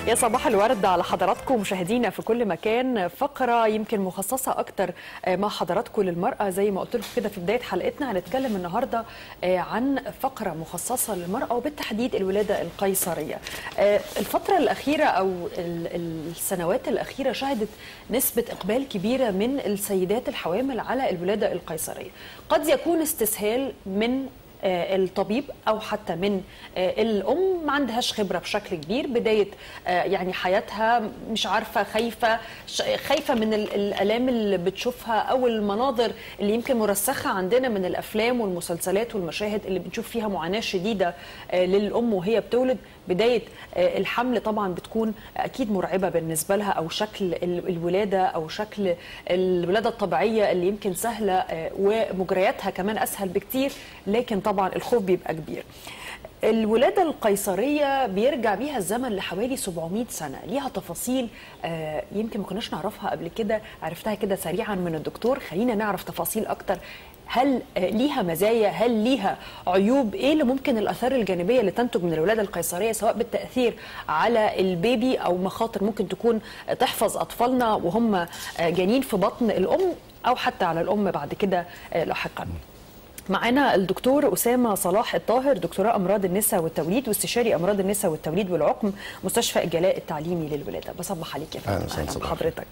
يا صباح الورد على حضراتكم مشاهدينا في كل مكان فقرة يمكن مخصصة أكتر مع حضراتكم للمرأة زي ما قلت لكم كده في بداية حلقتنا هنتكلم النهاردة عن فقرة مخصصة للمرأة وبالتحديد الولادة القيصرية الفترة الأخيرة أو السنوات الأخيرة شهدت نسبة إقبال كبيرة من السيدات الحوامل على الولادة القيصرية قد يكون استسهال من الطبيب او حتى من الام ما عندهاش خبره بشكل كبير بدايه يعني حياتها مش عارفه خايفه خايفه من الالام اللي بتشوفها او المناظر اللي يمكن مرسخه عندنا من الافلام والمسلسلات والمشاهد اللي بنشوف فيها معاناه شديده للام وهي بتولد بدايه الحمل طبعا بتكون اكيد مرعبه بالنسبه لها او شكل الولاده او شكل الولاده الطبيعيه اللي يمكن سهله ومجرياتها كمان اسهل بكتير لكن طبعا الخوف بيبقى كبير الولادة القيصرية بيرجع بيها الزمن لحوالي 700 سنة ليها تفاصيل آه يمكن ما كناش نعرفها قبل كده عرفتها كده سريعا من الدكتور خلينا نعرف تفاصيل أكتر هل آه ليها مزايا هل ليها عيوب ايه اللي ممكن الاثار الجانبيه اللي تنتج من الولاده القيصريه سواء بالتاثير على البيبي او مخاطر ممكن تكون تحفظ اطفالنا وهم آه جانين في بطن الام او حتى على الام بعد كده لاحقا معانا الدكتور اسامه صلاح الطاهر دكتوراه امراض النساء والتوليد واستشاري امراض النساء والتوليد والعقم مستشفى الجلاء التعليمي للولاده بصبح عليك يا فندم اهلا بحضرتك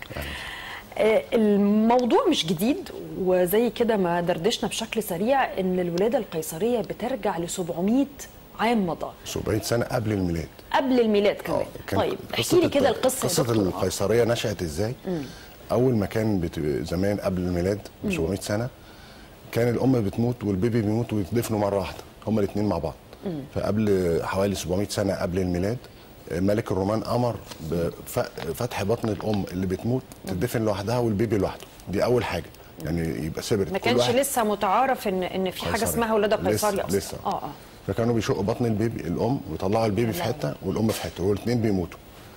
الموضوع مش جديد وزي كده ما دردشنا بشكل سريع ان الولاده القيصريه بترجع ل 700 عام مضى 700 سنه قبل الميلاد قبل الميلاد كمان طيب احكي لي كده القصه قصه القيصريه نشات ازاي مم. اول ما كان بت... زمان قبل الميلاد ب 700 سنه كان الام بتموت والبيبي بيموت ويتدفنوا مره واحده هما الاثنين مع بعض مم. فقبل حوالي 700 سنه قبل الميلاد ملك الرومان امر بفتح بطن الام اللي بتموت تدفن لوحدها والبيبي لوحده دي اول حاجه يعني يبقى سبرت ما كانش لسه متعارف ان ان في حاجه اسمها ولاده قيصريه لسه, لسه. اه اه فكانوا بيشقوا بطن البيبي الام ويطلعوا البيبي في حته والام في حته والاثنين بيموتوا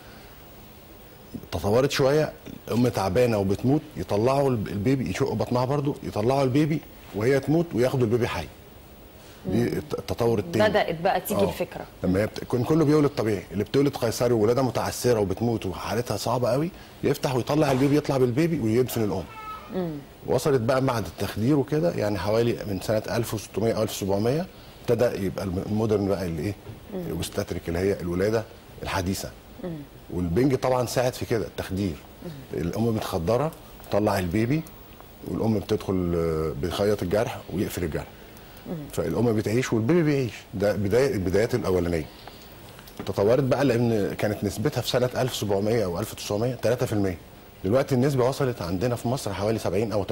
تطورت شويه الام تعبانه وبتموت يطلعوا البيبي يشقوا بطنها برضو يطلعوا البيبي وهي تموت وياخدوا البيبي حي دي التطور التاني بدات بقى تيجي أوه. الفكره لما هي بت... كان كله بيولد طبيعي اللي بتولد قيصري وولاده متعسره وبتموت وحالتها صعبه قوي يفتح ويطلع البيبي يطلع بالبيبي ويدفن الام مم. وصلت بقى بعد التخدير وكده يعني حوالي من سنه 1600 او 1700 ابتدى يبقى المودرن بقى اللي ايه الاوبستاتريك اللي هي الولاده الحديثه مم. والبنج طبعا ساعد في كده التخدير مم. الام متخدره تطلع البيبي والام بتدخل بيخيط الجرح ويقفل الجرح فالام بتعيش والبيبي بيعيش ده بدايه البدايات الاولانيه تطورت بقى لان كانت نسبتها في سنه 1700 او 1900 3% دلوقتي النسبه وصلت عندنا في مصر حوالي 70 او 80%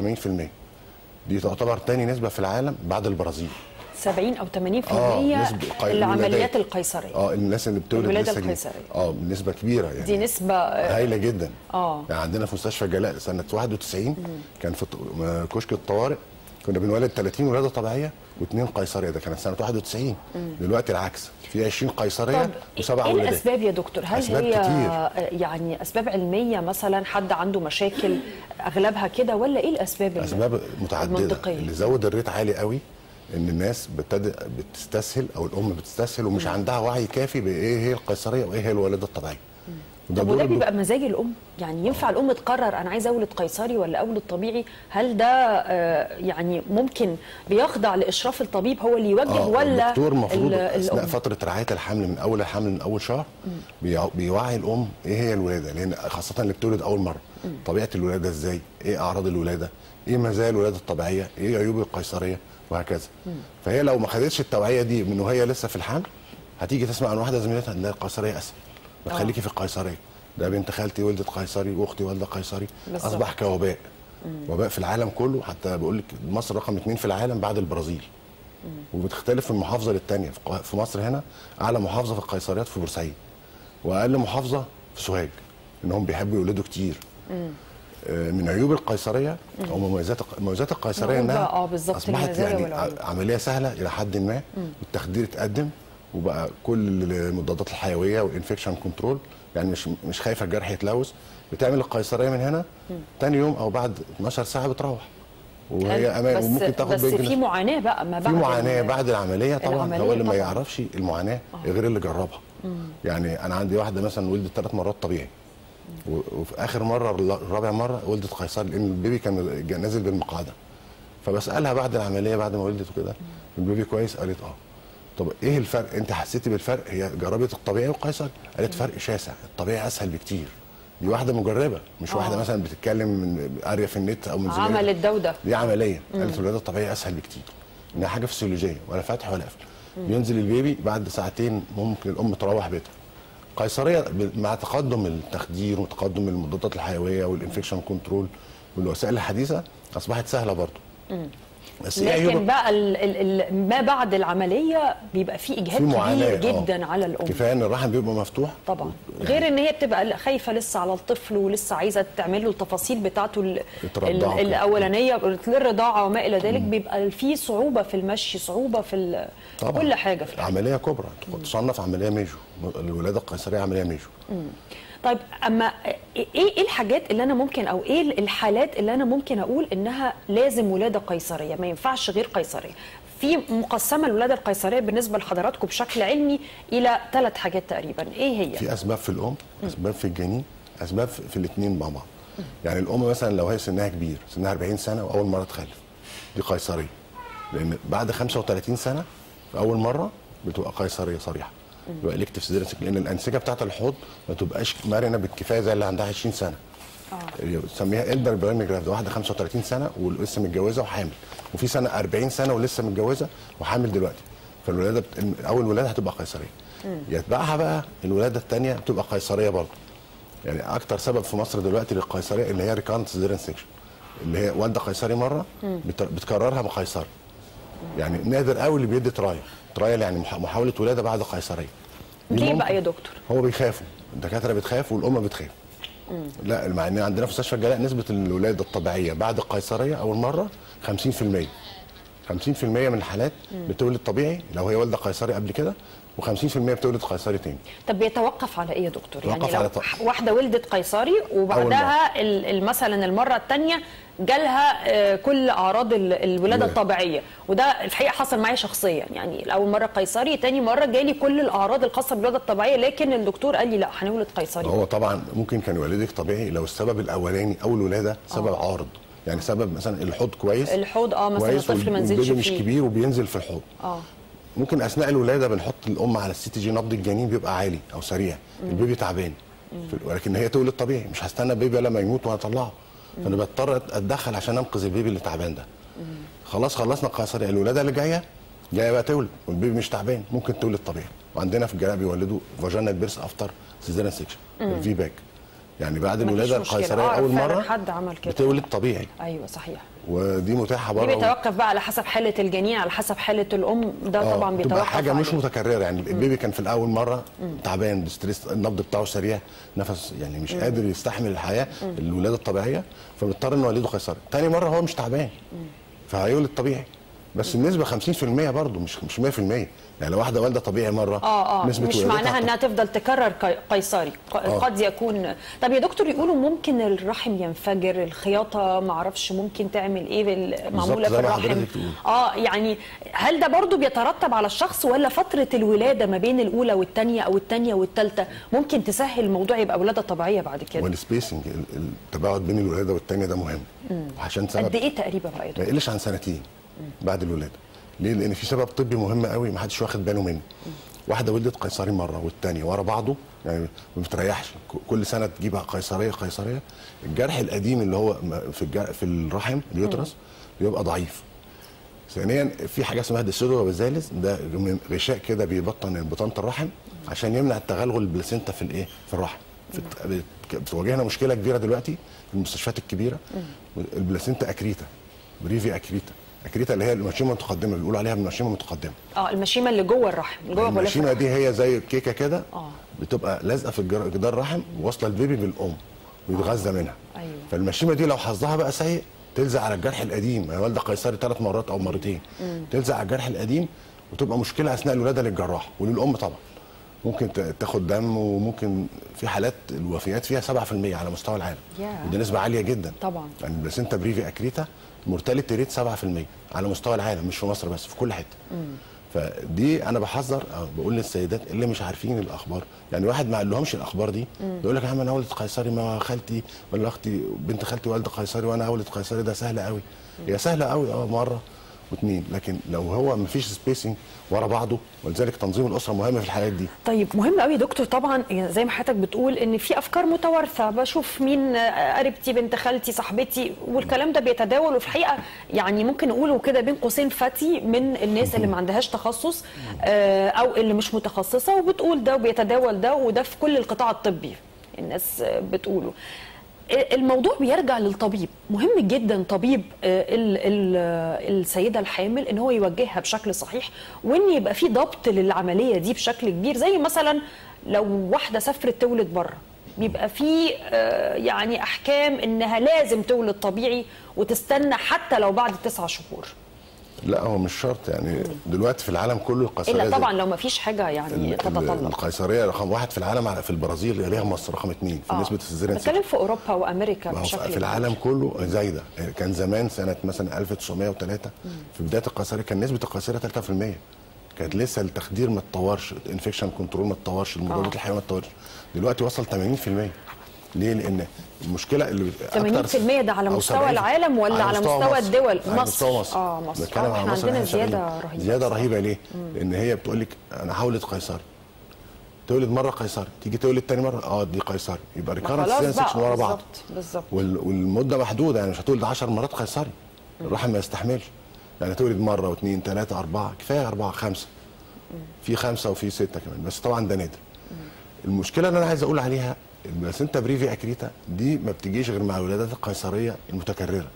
دي تعتبر تاني نسبه في العالم بعد البرازيل 70 او 80% آه العمليات القيصريه اه الناس اللي بتولد الولاده القيصريه اه نسبه كبيره يعني دي نسبه هايله جدا اه يعني عندنا في مستشفى جلاء سنه 91 مم. كان في كشك الطوارئ كنا بنولد 30 ولاده طبيعيه واثنين قيصريه ده كانت سنه 91 مم. دلوقتي العكس في 20 قيصريه وسبع ايه ولادات الاسباب يا دكتور هل أسباب هي كتير. يعني اسباب علميه مثلا حد عنده مشاكل اغلبها كده ولا ايه الاسباب اسباب متعدده المنطقية؟ اللي زود الريت عالي قوي ان الناس بتد... بتستسهل او الام بتستسهل ومش مم. عندها وعي كافي بايه هي القيصريه وايه هي الولاده الطبيعيه طب وده بيبقى مزاج الام يعني ينفع الام تقرر انا عايزه اولد قيصري ولا اولد طبيعي هل ده آه يعني ممكن بيخضع لاشراف الطبيب هو اللي يوجه آه ولا الدكتور المفروض اثناء فتره رعايه الحمل من اول الحمل من اول شهر بيوعي الام ايه هي الولاده لان خاصه اللي بتولد اول مره مم. طبيعه الولاده ازاي ايه اعراض الولاده ايه مزايا الولاده الطبيعيه ايه عيوب القيصريه وهكذا مم. فهي لو ما خدتش التوعيه دي من وهي لسه في الحمل هتيجي تسمع عن واحده زميلتها ان القيصريه اسهل ما تخليكي في القيصريه ده بنت خالتي ولدت قيصري واختي والده قيصري اصبح كوباء وباء في العالم كله حتى بقول لك مصر رقم اثنين في العالم بعد البرازيل مم. وبتختلف من محافظه للثانيه في مصر هنا اعلى محافظه في القيصريات في بورسعيد واقل محافظه في سوهاج انهم بيحبوا يولدوا كتير مم. من عيوب القيصريه او مميزات مميزات القيصريه انها اه بالظبط اصبحت يعني عمليه سهله الى حد ما والتخدير اتقدم وبقى كل المضادات الحيويه والانفكشن كنترول يعني مش مش خايفه الجرح يتلوث بتعمل القيصريه من هنا تاني يوم او بعد 12 ساعه بتروح وهي امان بس وممكن تاخد بس في معاناه بقى ما في بعد معاناه ال- بعد العمليه طبعا العملية هو اللي ما طبعاً. يعرفش المعاناه غير اللي جربها يعني انا عندي واحده مثلا ولدت ثلاث مرات طبيعي و- وفي اخر مره الرابع مره ولدت قيصري لان البيبي كان جا- نازل بالمقعده فبسالها بعد العمليه بعد ما ولدت وكده البيبي كويس قالت اه طب ايه الفرق انت حسيتي بالفرق هي جربت الطبيعي والقيصري قالت فرق شاسع الطبيعي اسهل بكتير دي واحده مجربه مش آه. واحده مثلا بتتكلم من قاريه في النت او من زميلتها. عملت ده وده دي عمليه قالت الولاده الطبيعيه اسهل بكتير انها حاجه فسيولوجيه ولا فتح ولا قفل بينزل البيبي بعد ساعتين ممكن الام تروح بيتها قيصريه ب- مع تقدم التخدير وتقدم المضادات الحيويه والانفكشن كنترول والوسائل الحديثه اصبحت سهله برضه بس ايه لكن عيوب بقى ال ال ال ما بعد العمليه بيبقى فيه اجهاد في معاناه كبير آه. جدا على الام كفايه ان الرحم بيبقى مفتوح طبعا يعني غير ان هي بتبقى خايفه لسه على الطفل ولسه عايزه تعمل له التفاصيل بتصعوبه ال- يترضعوا ال- كده. الاولانيه للرضاعه وما الى ذلك بيبقى في صعوبه في المشي صعوبه في ال- طبعا كل حاجه في الحياة. عمليه كبرى تصنف عمليه ميجو الولاده القيصريه عمليه ميجو طيب اما ايه ايه الحاجات اللي انا ممكن او ايه الحالات اللي انا ممكن اقول انها لازم ولاده قيصريه ما ينفعش غير قيصريه في مقسمه الولاده القيصريه بالنسبه لحضراتكم بشكل علمي الى ثلاث حاجات تقريبا ايه هي في اسباب في الام اسباب في الجنين اسباب في في الاثنين مع بعض يعني الام مثلا لو هي سنها كبير سنها 40 سنه واول مره تخلف دي قيصريه لان بعد 35 سنه في اول مره بتبقى قيصريه صريحه يبقى الكتف سيزيريان لان الانسجه بتاعت الحوض ما تبقاش مرنه بالكفايه زي اللي عندها 20 سنه تسميها البر برايم جراف واحده 35 سنه ولسه متجوزه وحامل وفي سنه 40 سنه ولسه متجوزه وحامل دلوقتي فالولاده بت... اول ولاده هتبقى قيصريه يتبعها بقى الولاده الثانيه بتبقى قيصريه برضه يعني اكتر سبب في مصر دلوقتي للقيصريه اللي هي ريكانت سيزيريان سيكشن اللي هي والده قيصري مره بت... بتكررها بقيصري يعني نادر قوي اللي بيدي ترايل ترايل يعني مح- محاوله ولاده بعد قيصريه دي ليه ممكن- بقى يا دكتور هو بيخافوا الدكاتره بتخاف والام بتخاف لا مع ان عندنا في مستشفى الجلاء نسبه الولاده الطبيعيه بعد القيصريه اول مره 50% 50% من الحالات بتولد طبيعي لو هي والده قيصري قبل كده و50% بتولد قيصري تاني طب بيتوقف على ايه يا دكتور؟ يعني يتوقف لو على ط- واحده ولدت قيصري وبعدها ال- ال- مثلا المره الثانيه جالها آه، كل اعراض ال- الولاده الولادة. الطبيعيه وده الحقيقه حصل معايا شخصيا يعني اول مره قيصري تاني مره جالي كل الاعراض الخاصه بالولاده الطبيعيه لكن الدكتور قال لي لا هنولد قيصري هو طبعا ممكن كان يولدك طبيعي لو السبب الاولاني اول ولاده سبب عارض يعني سبب مثلا الحوض كويس الحوض اه مثلا كويس الطفل ما نزلش والبيبي مش فيه كبير وبينزل في الحوض اه ممكن اثناء الولاده بنحط الام على السي تي جي نبض الجنين بيبقى عالي او سريع البيبي تعبان في- ولكن هي تولد طبيعي مش هستنى البيبي لما يموت وانا اطلعه فانا بضطر اتدخل عشان انقذ البيبي اللي تعبان ده خلاص خلصنا القيصريه الولاده اللي جايه جايه بقى تولد والبيبي مش تعبان ممكن تولد طبيعي وعندنا في الجلاء بيولدوا فاجينال بيرس افتر سيزيريان سيكشن الفي باك يعني بعد مفيش الولاده مشكلة. القيصريه أعرف اول فعلاً مره حد عمل كده. بتولد طبيعي ايوه صحيح ودي متاحه دي بره بيتوقف بقى على حسب حاله الجنين على حسب حاله الام ده آه، طبعا بيتوقف بتبقى حاجه مش عليه. متكرره يعني البيبي كان في الاول مره تعبان ستريس النبض بتاعه سريع نفس يعني مش قادر يستحمل الحياه الولاده الطبيعيه فبنضطر نولده قيصري تاني مره هو مش تعبان فهيولد طبيعي بس النسبه 50% برضه مش مش 100% يعني لو واحده والده طبيعي مره اه اه نسبه مش ولادتها معناها انها تفضل تكرر قي- قيصري ق- آه. قد يكون طب يا دكتور يقولوا ممكن الرحم ينفجر الخياطه ما اعرفش ممكن تعمل ايه بال- معموله زي في ما الرحم حضرتك تقول. اه يعني هل ده برضو بيترتب على الشخص ولا فتره الولاده ما بين الاولى والثانيه او الثانيه والثالثه ممكن تسهل الموضوع يبقى ولاده طبيعيه بعد كده والسبيسنج ال- التباعد بين الولاده والثانيه ده مهم عشان سبب قد ايه تقريبا بقى يا ما دكتور يقلش عن سنتين بعد الولاده ليه لان في سبب طبي مهم قوي ما حدش واخد باله منه واحده ولدت قيصري مره والثانيه ورا بعضه يعني ما بتريحش ك- كل سنه تجيبها قيصريه قيصريه الجرح القديم اللي هو م- في الجر... في الرحم اليوترس بيبقى ضعيف ثانيا في حاجه اسمها ديسودو بازاليس ده من غشاء كده بيبطن بطانه الرحم عشان يمنع التغلغل البلاسينتا في الايه في الرحم في الت- بت- بتواجهنا مشكله كبيره دلوقتي في المستشفيات الكبيره البلاسينتا اكريتا بريفي اكريتا اكريتا اللي هي المشيمه المتقدمه بيقولوا عليها المشيمه المتقدمه اه المشيمه اللي جوه الرحم اللي جوه غلاف المشيمه الرحم. دي هي زي الكيكه كده آه. بتبقى لازقه في الجر- جدار الرحم واصله البيبي بالام ويتغذى منها أيوة. فالمشيمه دي لو حظها بقى سيء تلزق على الجرح القديم هي والده قيصري ثلاث مرات او مرتين تلزق على الجرح القديم وتبقى مشكله اثناء الولاده للجراح وللام طبعا ممكن ت- تاخد دم وممكن في حالات الوفيات فيها 7% على مستوى العالم ياه. ودي نسبه عاليه جدا طبعا. يعني البلاسينتا بريفي اكريتا مورتاليتي ريت 7% على مستوى العالم مش في مصر بس في كل حته فدي انا بحذر أو بقول للسيدات اللي مش عارفين الاخبار يعني واحد ما قالهمش الاخبار دي يقول لك يا عم انا ولد قيصري ما خالتي ولا اختي بنت خالتي والده قيصري وانا ولد قيصري ده سهله قوي هي سهله قوي اه مره واثنين لكن لو هو ما فيش سبيسنج ورا بعضه ولذلك تنظيم الاسره مهم في الحالات دي طيب مهم قوي يا دكتور طبعا يعني زي ما حضرتك بتقول ان في افكار متوارثه بشوف مين آه، قريبتي بنت خالتي صاحبتي والكلام ده بيتداول وفي الحقيقه يعني ممكن نقوله كده بين قوسين فتي من الناس اللي ما عندهاش تخصص آه، او اللي مش متخصصه وبتقول ده وبيتداول ده وده في كل القطاع الطبي الناس آه، بتقوله الموضوع بيرجع للطبيب مهم جدا طبيب آه، ال- ال- آه، السيده الحامل ان هو يوجهها بشكل صحيح وان يبقى في ضبط للعمليه دي بشكل كبير زي مثلا لو واحده سافرت تولد بره بيبقى في آه، يعني احكام انها لازم تولد طبيعي وتستنى حتى لو بعد تسعة شهور لا هو مش شرط يعني دلوقتي في العالم كله القيصريه الا زي- طبعا لو ما فيش حاجه يعني ال- ال- تتطلب القيصريه رقم واحد في العالم على- في البرازيل يليها مصر رقم اثنين في آه. نسبه السيزيريان بتكلم في اوروبا وامريكا ما هو بشكل في العالم كله زايده كان زمان سنه مثلا 1903 في بدايه القيصريه كان نسبه القيصريه 3% كانت لسه التخدير ما اتطورش الانفكشن كنترول ما اتطورش المضادات آه. الحيويه ما اتطورش دلوقتي وصل 80% ليه؟ لان المشكله اللي 80% ده على أو مستوى 70 العالم ولا على مستوى مصر. الدول؟ على مصر. مستوى مصر آه، مصر. بتكلم آه، على إحنا مصر عندنا إحنا 70. زيادة رهيبة زياده بصراحة. رهيبه ليه؟ لان هي بتقول لك انا هولد قيصري تولد مره قيصري تيجي تولد تاني مره اه دي قيصري يبقى ريكارنت خلاص سكشن ورا بقى بعض بالظبط بالظبط وال- والمده محدوده يعني مش هتولد 10 مرات قيصري الرحم ما يستحملش يعني تولد مره واثنين ثلاثه اربعه كفايه اربعه خمسه في خمسه وفي سته كمان بس طبعا ده نادر المشكله اللي انا عايز اقول عليها البلاسينتا بريفي اكريتا دي ما بتجيش غير مع الولادات القيصريه المتكرره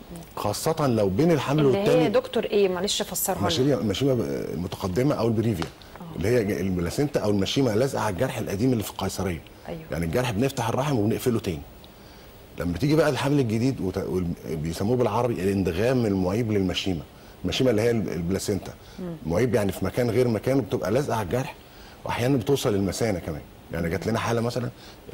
خاصه لو بين الحمل اللي هي والتاني دكتور ايه معلش فسرها لنا المشيمه المشيمه المتقدمه او البريفيا اللي هي البلاسينتا او المشيمه لازقه على الجرح القديم اللي في القيصريه أيوة. يعني الجرح بنفتح الرحم وبنقفله تاني لما تيجي بقى الحمل الجديد وت... وال- بيسموه بالعربي الاندغام المعيب للمشيمه المشيمه اللي هي الب- البلاسينتا معيب يعني في مكان غير مكانه بتبقى لازقه على الجرح واحيانا بتوصل للمثانه كمان يعني جات لنا حاله مثلا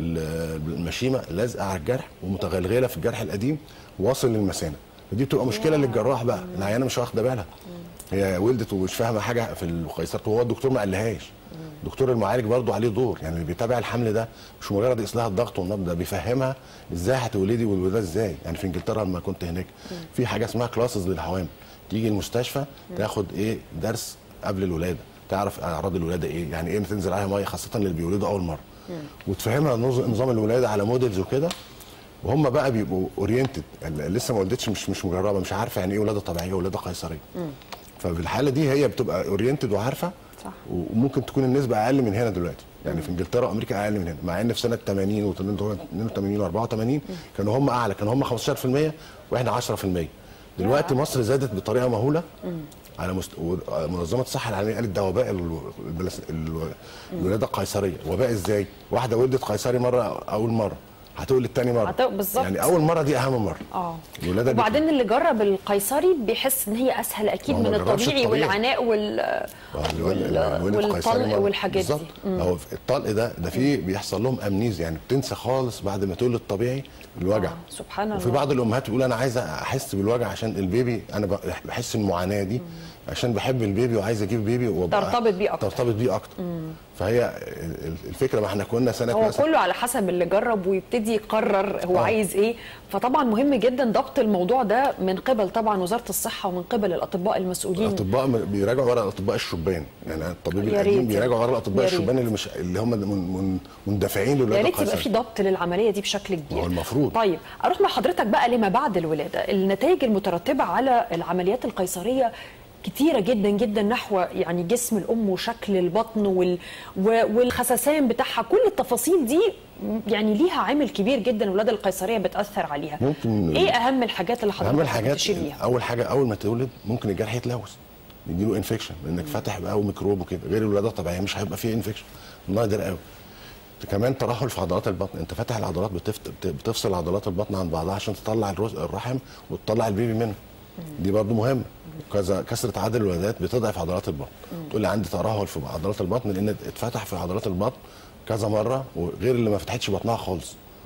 ال- المشيمه لازقه على الجرح ومتغلغله في الجرح القديم واصل للمثانه ودي بتبقى مشكله للجراح بقى العيانه مش واخده بالها هي ولدت ومش فاهمه حاجه في القيصرات وهو الدكتور ما قالهاش الدكتور المعالج برضه عليه دور يعني اللي بيتابع الحمل ده مش مجرد يقيس لها الضغط والنبض ده بيفهمها ازاي هتولدي والولاده ازاي يعني في انجلترا لما كنت هناك في حاجه اسمها كلاسز للحوامل تيجي المستشفى تاخد ايه درس قبل الولاده تعرف اعراض الولاده ايه يعني ايه تنزل عليها ميه خاصه اللي بيولدوا اول مره وتفهمها نظ- نظام الولاده على موديلز وكده وهم بقى بيبقوا اورينتد لسه ما ولدتش مش مش مجربه مش عارفه يعني ايه ولاده طبيعيه ولاده قيصريه ففي الحاله دي هي بتبقى اورينتد وعارفه صح. وممكن تكون النسبه اقل من هنا دلوقتي يعني في انجلترا وامريكا اقل من هنا مع ان في سنه 80 و82 و84 كانوا هم اعلى كانوا هم 15% واحنا 10% دلوقتي مصر زادت بطريقه مهوله على مست... منظمه الصحه العالميه قالت ده وباء ال- البلس... ال- الولاده القيصريه وباء ازاي واحده ولدت قيصري مره اول مره هتولد تاني مره هت- بالظبط. يعني اول مره دي اهم مره اه الولاده وبعدين اللي جرب القيصري بيحس ان هي اسهل اكيد ما هو من ما جربش الطبيعي الطبيعي. والعناء وال آه، الولد- وال- الولد القيصري والطلق مرة. والحاجات دي بالظبط هو في الطلق ده ده في بيحصل لهم امنيز يعني بتنسى خالص بعد ما تولد طبيعي الوجع آه، سبحان وفي الله. بعض الامهات بتقول انا عايزه احس بالوجع عشان البيبي انا ب- بحس المعاناه دي عشان بحب البيبي وعايز اجيب بيبي وابقى ترتبط بيه أكتر. ترتبط بيه اكتر فهي ال- الفكره ما احنا كنا سنه هو مثلا كله على حسب اللي جرب ويبتدي يقرر هو آه. عايز ايه فطبعا مهم جدا ضبط الموضوع ده من قبل طبعا وزاره الصحه ومن قبل الاطباء المسؤولين الاطباء م- بيراجعوا ورا الاطباء الشبان يعني الطبيب يا القديم ريت. بيراجعوا ورا الاطباء يا ريت. الشبان اللي مش اللي هم من- من- مندفعين يا للولاده ريت يبقى القيصرية. في ضبط للعمليه دي بشكل كبير هو المفروض. طيب اروح مع حضرتك بقى لما بعد الولاده النتائج المترتبه على العمليات القيصريه كتيرة جدا جدا نحو يعني جسم الأم وشكل البطن وال و- والخسسان بتاعها كل التفاصيل دي يعني ليها عامل كبير جدا الولادة القيصرية بتأثر عليها ممكن- ايه أهم الحاجات اللي حضرتك اهم الحاجات بتشير ليها؟ اول حاجه اول ما تولد ممكن الجرح يتلوث يديله انفكشن لانك فاتح بقى وميكروب وكده غير الولاده الطبيعيه مش هيبقى فيه انفكشن نادر قوي كمان ترهل في عضلات البطن انت فاتح العضلات بتفت... بت- بتفصل عضلات البطن عن بعضها عشان تطلع الرز... الرحم وتطلع البيبي منه دي برضو مهمه كذا كثره عدد الولادات بتضعف عضلات البطن تقول لي عندي ترهل في عضلات البطن لان اتفتح في عضلات البطن كذا مره وغير اللي ما فتحتش بطنها خالص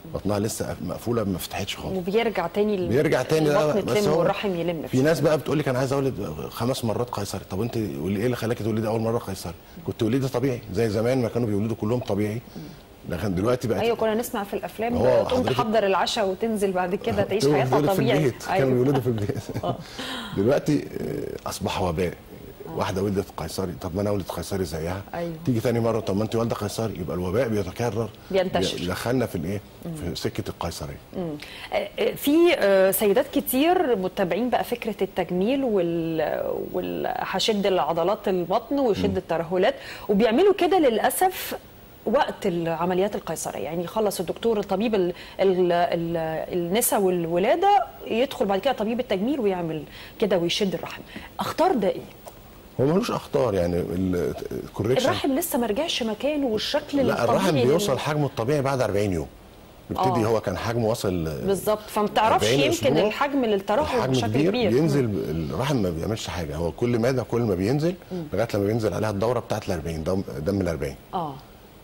بطنها لسه مقفوله ما فتحتش خالص وبيرجع تاني ال- بيرجع تاني ده البطن بس تلم هو والرحم يلم في ناس بقى بتقول لك انا عايز اولد خمس مرات قيصري طب انت قولي ايه اللي خلاكي تولدي اول مره قيصري كنت وليدي طبيعي زي زمان ما كانوا بيولدوا كلهم طبيعي لكن دلوقتي بقت ايوه كنا نسمع في الافلام هو تقوم حضرتك- تحضر العشاء وتنزل بعد كده تعيش كانوا حياتها بيولدوا في طبيعي البيت كانوا بيولدوا في البيت دلوقتي آه، اصبح وباء واحده ولدت قيصري طب ما انا ولدت قيصري زيها أيوة. تيجي تاني مره طب ما انت والده قيصري يبقى الوباء بيتكرر بينتشر. يدخلنا في الايه في سكه القيصريه آه، آه، في آه، سيدات كتير متبعين بقى فكره التجميل وال والهشد العضلات البطن وشد الترهلات وبيعملوا كده للاسف وقت العمليات القيصريه يعني يخلص الدكتور الطبيب ال ال ال النساء والولاده يدخل بعد كده طبيب التجميل ويعمل كده ويشد الرحم اختار ده ايه هو ملوش اخطار يعني الكوريكشن الرحم لسه ما رجعش مكانه والشكل لا الطبيعي الرحم لل- بيوصل حجمه الطبيعي بعد 40 يوم يبتدي آه. هو كان حجمه وصل بالظبط فما تعرفش 40 يمكن أسبوع. الحجم للترهل الحجم بشكل كبير, كبير ينزل الرحم ما بيعملش حاجه هو كل ماده كل ما بينزل لغايه لما بينزل عليها الدوره بتاعت ال 40 دم, دم ال 40 اه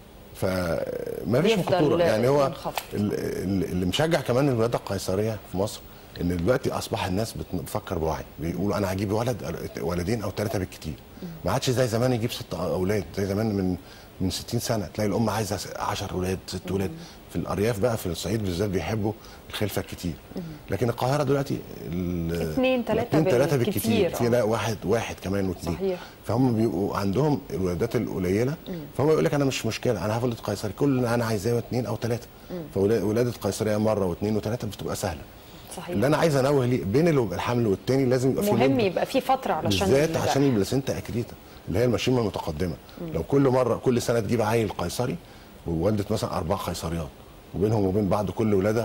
فما فيش بيفضل خطوره يعني هو منخفض. ال- ال- اللي مشجع كمان الولاده القيصريه في مصر ان دلوقتي اصبح الناس بت- بتفكر بوعي بيقولوا انا هجيب ولد ولدين او ثلاثه بالكتير ما عادش زي زمان يجيب ست اولاد زي زمان من من 60 سنه تلاقي الام عايزه 10 اولاد ست اولاد في الارياف بقى في الصعيد بالذات بيحبوا الخلفه الكتير لكن القاهره دلوقتي ال- اتنين، تلاتة اتنين تلاته بالكتير، بالكتير في آه. لا واحد واحد كمان واثنين صحيح. فهم بيبقوا عندهم الولادات القليله فهو يقول لك انا مش مشكله انا هولد قيصري كل اللي انا عايزاه اثنين او ثلاثه فولاده قيصريه مره واثنين وثلاثه بتبقى سهله صحيح اللي انا عايز انوه ليه بين ال- الحمل والتاني لازم يبقى في مهم مدة يبقى في فتره علشان بالذات الجرح. عشان البلاسينتا اكريتا اللي هي المشيمه المتقدمه لو كل مره كل سنه تجيب عيل قيصري وولدت مثلا اربع قيصريات وبينهم وبين بعض كل ولاده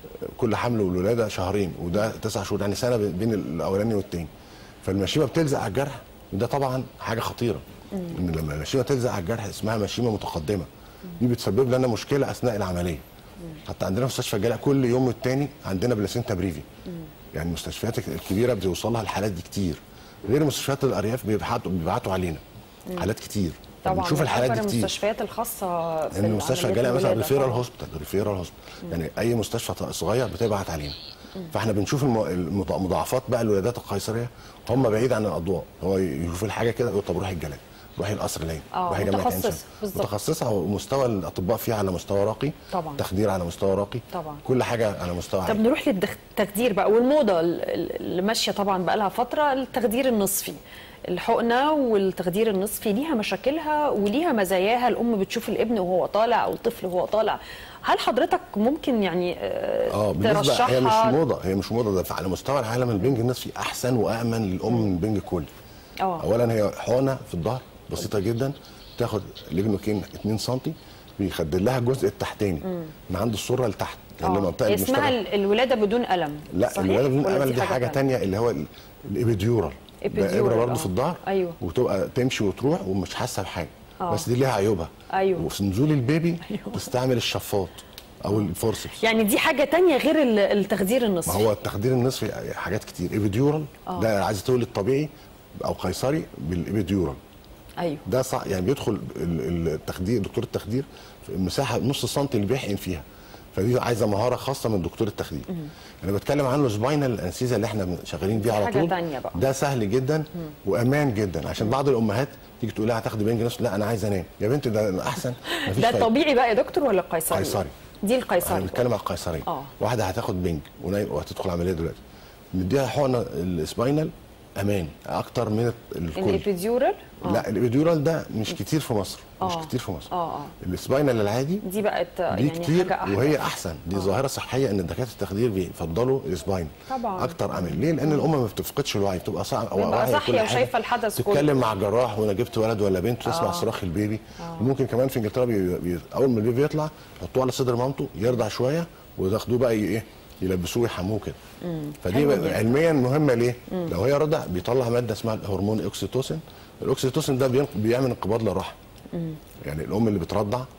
كل حمل والولاده شهرين وده تسع شهور يعني سنه بين الاولاني والتاني فالمشيمه بتلزق على الجرح وده طبعا حاجه خطيره ان لما المشيمه تلزق على الجرح اسمها مشيمه متقدمه دي بتسبب لنا مشكله اثناء العمليه حتى عندنا في مستشفى الجلاء كل يوم والتاني عندنا بلاسينتا بريفي يعني المستشفيات الكبيره بتوصلها الحالات دي كتير غير مستشفيات الارياف بيبعتوا بيبعتوا علينا حالات كتير طبعا بنشوف الحالات دي أكبر كتير المستشفيات الخاصه في ان مستشفى العمليات الجلاء مثلا الولادة ريفيرال طبعاً. هوسبيتال ريفيرال هوسبيتال يعني اي مستشفى صغير بتبعت علينا فاحنا بنشوف الم- المض- مضاعفات بقى الولادات القيصريه هم بعيد عن الاضواء هو يشوف الحاجه كده يقول طب روحي الجلاء روحي القصر العيني آه، روحي جامعه عين متخصص، شمس بالظبط. متخصصه ومستوى الاطباء فيها على مستوى راقي طبعاً. تخدير على مستوى راقي طبعاً. كل حاجه على مستوى طب عالي نروح للتخدير بقى والموضه ال- ال- اللي ماشيه طبعا بقى لها فتره التخدير النصفي الحقنه والتخدير النصفي ليها مشاكلها وليها مزاياها الام بتشوف الابن وهو طالع او الطفل وهو طالع هل حضرتك ممكن يعني آه، اه بالنسبه ترشحها هي مش موضه هي مش موضه ده على مستوى العالم البنج النصفي احسن وامن للام من البنج الكلي اه اولا هي حقنه في الظهر بسيطه جدا تاخد ليجنوكين 2 سم بيخدر لها الجزء التحتاني من عند السره لتحت اللي هي آه. المنطقه اسمها المشتركه ال- الولاده بدون الم لا صحيح؟ الولاده بدون ولا امل دي حاجه تانية اللي هو ال- الابيديورال ده إبيديورال، ابره برضه آه. في الظهر أيوه. وتبقى تمشي وتروح ومش حاسه بحاجه آه. بس دي ليها عيوبها أيوه. وفي نزول البيبي أيوه. تستعمل الشفاط او الفورسبس يعني دي حاجه تانية غير ال- التخدير ما النصفي هو التخدير النصفي حاجات كتير ايبيديورال ده عايز تولد طبيعي او قيصري بالايبيديورال ايوه ده صح يعني بيدخل ال- التخدير دكتور التخدير في مساحه نص سنتي اللي بيحقن فيها فدي عايزه مهاره خاصه من دكتور التخدير انا بتكلم عنه سباينال الانسيزا اللي احنا شغالين بيه على حاجة طول تانية بقى. ده سهل جدا وامان جدا عشان بعض الامهات تيجي تقول لها هتاخدي بنج نص لا انا عايز انام يا بنتي ده احسن مفيش ده فايدة. طبيعي بقى يا دكتور ولا قيصري قيصري. دي احنا القيصري بنتكلم على القيصريه آه. واحده هتاخد بنج وناي- وهتدخل عمليه دلوقتي نديها حقنه السباينال امان اكتر من الكل الابيديورال آه. لا الابيديورال ده مش كتير في مصر مش آه. كتير في مصر آه، آه. السباينال العادي دي بقت دي يعني كتير حاجه احلى وهي احسن دي ظاهره صحيه ان دكاتره التخدير بيفضلوا السباين طبعاً. اكتر امان ليه لان الام ما بتفقدش الوعي بتبقى صعب بتبقى واعية صاحية كل حاجة. وشايفة الحدث كله. تتكلم مع الجراح وانا جبت ولد ولا بنت تسمع صراخ البيبي وممكن كمان في انجلترا بي... بي... اول ما البيبي يطلع يحطوه على صدر مامته يرضع شويه وياخدوه بقى ي- ايه يلبسوه ويحموه كده فدي حلو بقى جدا. علميا مهمه ليه؟ لو هي رضع بيطلع ماده اسمها الهرمون الاكسيتوسين الاكسيتوسين ده بين- بيعمل انقباض للرحم يعني الام اللي بترضع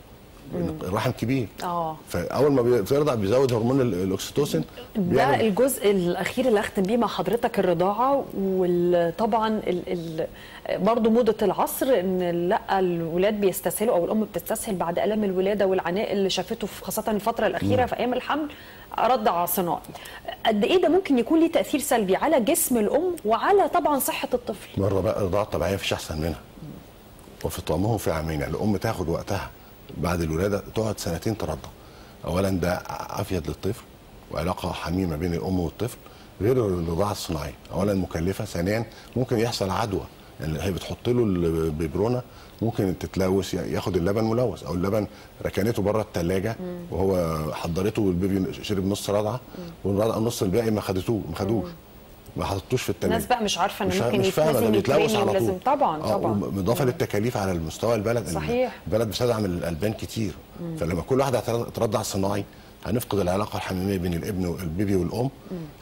الرحم كبير اه فاول ما بيرضع بيزود هرمون ال- الاكسيتوسين ده بيعمل- الجزء الاخير اللي اختم بيه مع حضرتك الرضاعه وطبعا ال ال برضه موضه العصر ان لا الولاد بيستسهلوا او الام بتستسهل بعد الام الولاده والعناء اللي شافته في خاصه الفتره الاخيره في ايام الحمل رضع صناعي قد ايه ده ممكن يكون ليه تاثير سلبي على جسم الام وعلى طبعا صحه الطفل مره بقى الرضاعه الطبيعيه مفيش احسن منها وفي طعمهم في عامين يعني الام تاخد وقتها بعد الولاده تقعد سنتين ترضع اولا ده افيد للطفل وعلاقه حميمه بين الام والطفل غير الرضاعه الصناعيه اولا مكلفه ثانيا ممكن يحصل عدوى يعني هي بتحط له الببرونه ممكن تتلوث ياخد اللبن ملوث او اللبن ركنته بره الثلاجه وهو حضرته والبيبي شرب نص رضعه والرضعه النص الباقي ما خدتوه ما خدوش ما حطوش في الثلاجه الناس بقى مش عارفه ان مش ممكن مش فاهمه ده يتلازم بيتلوث يترمي على ولازم طول طبعا آه، طبعا بالاضافه للتكاليف على المستوى البلد إن صحيح. البلد بتدعم الالبان كتير فلما كل واحده هتر- ترضع صناعي هنفقد العلاقه الحميميه بين الابن والبيبي والام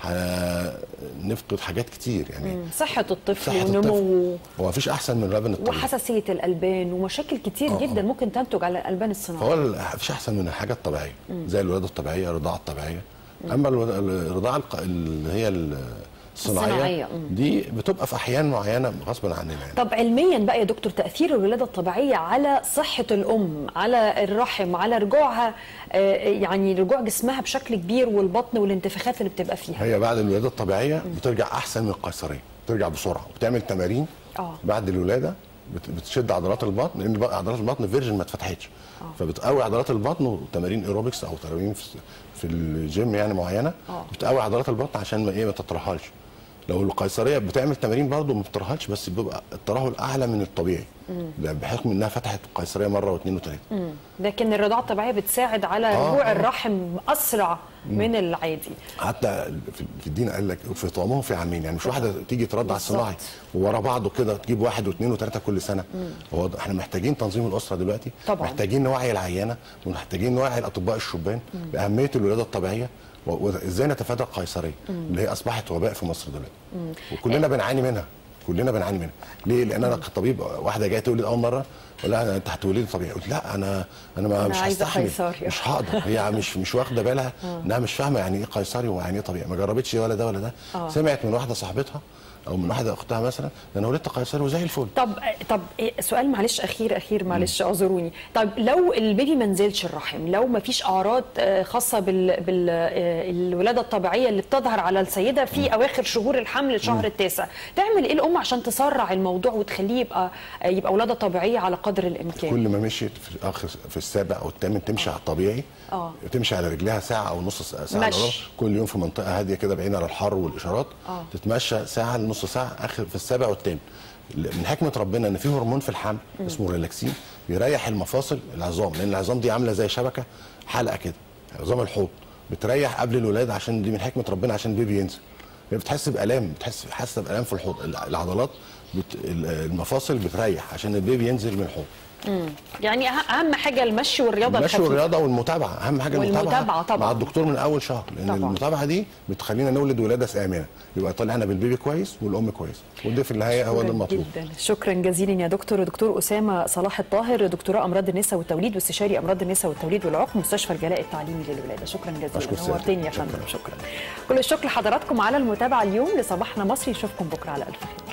هنفقد حاجات كتير يعني صحه الطفل صحه ونموه الطفل هو مفيش احسن من لبن الطبيعي وحساسيه الالبان ومشاكل كتير آه، جدا آه. ممكن تنتج على الالبان الصناعيه فهو ال- مفيش احسن من الحاجه الطبيعيه زي الولاده الطبيعيه الرضاعه الطبيعيه اما الو- الرضاعه الق- اللي هي الصناعية، الصناعيه مم. دي بتبقى في احيان معينه غصب عننا يعني طب علميا بقى يا دكتور تاثير الولاده الطبيعيه على صحه الام على الرحم على رجوعها آه، يعني رجوع جسمها بشكل كبير والبطن والانتفاخات اللي بتبقى فيها هي بعد الولاده الطبيعيه بترجع احسن من القيصريه بترجع بسرعه وبتعمل تمارين آه. بعد الولاده بت- بتشد عضلات البطن لان بقى عضلات البطن فيرجن ما اتفتحتش فبتقوي عضلات البطن وتمارين ايروبكس او تمارين في, في الجيم يعني معينه آه. بتقوي عضلات البطن عشان ما ايه ما تترهلش لو القيصريه بتعمل تمارين برضه ما بتترهلش بس بيبقى الترهل اعلى من الطبيعي ده بحكم انها فتحت القيصريه مره واثنين وثلاثه مم. لكن الرضاعه الطبيعيه بتساعد على آه، رجوع آه. الرحم اسرع من العادي حتى في- في الدين قال لك في طعمهم في عامين يعني مش واحده تيجي ترضع بالظبط. صناعي وورا بعضه كده تجيب واحد واثنين وثلاثه كل سنه هو ده- احنا محتاجين تنظيم الاسره دلوقتي طبعاً. محتاجين نوعي العيانه ومحتاجين نوعي الاطباء الشبان باهميه الولاده الطبيعيه و- وازاي نتفادى القيصريه اللي هي اصبحت وباء في مصر دلوقتي وكلنا بنعاني منها كلنا بنعاني منها ليه لان انا كطبيب واحده جايه تولد اول مره قلت لها انت هتولدي طبيعي قلت لا انا انا ما أنا مش عايزة هستحمل قيصري. مش هقدر هي مش مش واخده بالها انها مش فاهمه يعني ايه قيصري ويعني ايه طبيعي ما جربتش ولا ده ولا ده آه. سمعت من واحده صاحبتها او من واحده اختها مثلا ده انا ولدت قيصري وزي الفل طب طب إيه، سؤال معلش اخير اخير معلش اعذروني طب لو البيبي ما نزلش الرحم لو ما فيش اعراض آه، خاصه بال بالولاده الطبيعيه اللي بتظهر على السيده في اواخر شهور الحمل الشهر التاسع تعمل ايه الام عشان تسرع الموضوع وتخليه يبقى آه، يبقى ولاده طبيعيه على قدر الامكان كل ما مشيت في اخر في السابع او الثامن تمشي على الطبيعي آه. تمشي على رجلها ساعه او نص ساعه ساعة مشي. إلا ربع. كل يوم في منطقه هاديه كده بعيد عن الحر والاشارات آه. تتمشى ساعه لنص ساعه اخر في السابع والثامن من حكمه ربنا ان في هرمون في الحمل اسمه ريلاكسين بيريح المفاصل العظام لان العظام دي عامله زي شبكه حلقه كده عظام الحوض بتريح قبل الولاده عشان دي من حكمه ربنا عشان البيبي ينزل هي بتحس بالام بتحس حاسه بالام في الحوض العضلات بت... المفاصل بتريح عشان البيبي ينزل من الحوض يعني أه- اهم حاجه المشي والرياضه المشي الخفيفه والرياضه والمتابعه اهم حاجه والمتابعة المتابعه طبعاً. مع الدكتور من اول شهر لان طبعاً. المتابعه دي بتخلينا نولد ولاده امنه يبقى طلعنا بالبيبي كويس والام كويس وده في النهايه هو ده شكراً المطلوب جدا شكرا جزيلا يا دكتور دكتور اسامه صلاح الطاهر دكتوراه امراض النساء والتوليد واستشاري امراض النساء والتوليد والعقم مستشفى الجلاء التعليمي للولاده شكرا أشكر جزيلا سيادتك. نورتني يا شكراً. فندم شكرا كل الشكر لحضراتكم على المتابعه اليوم لصباحنا مصري نشوفكم بكره على الف خير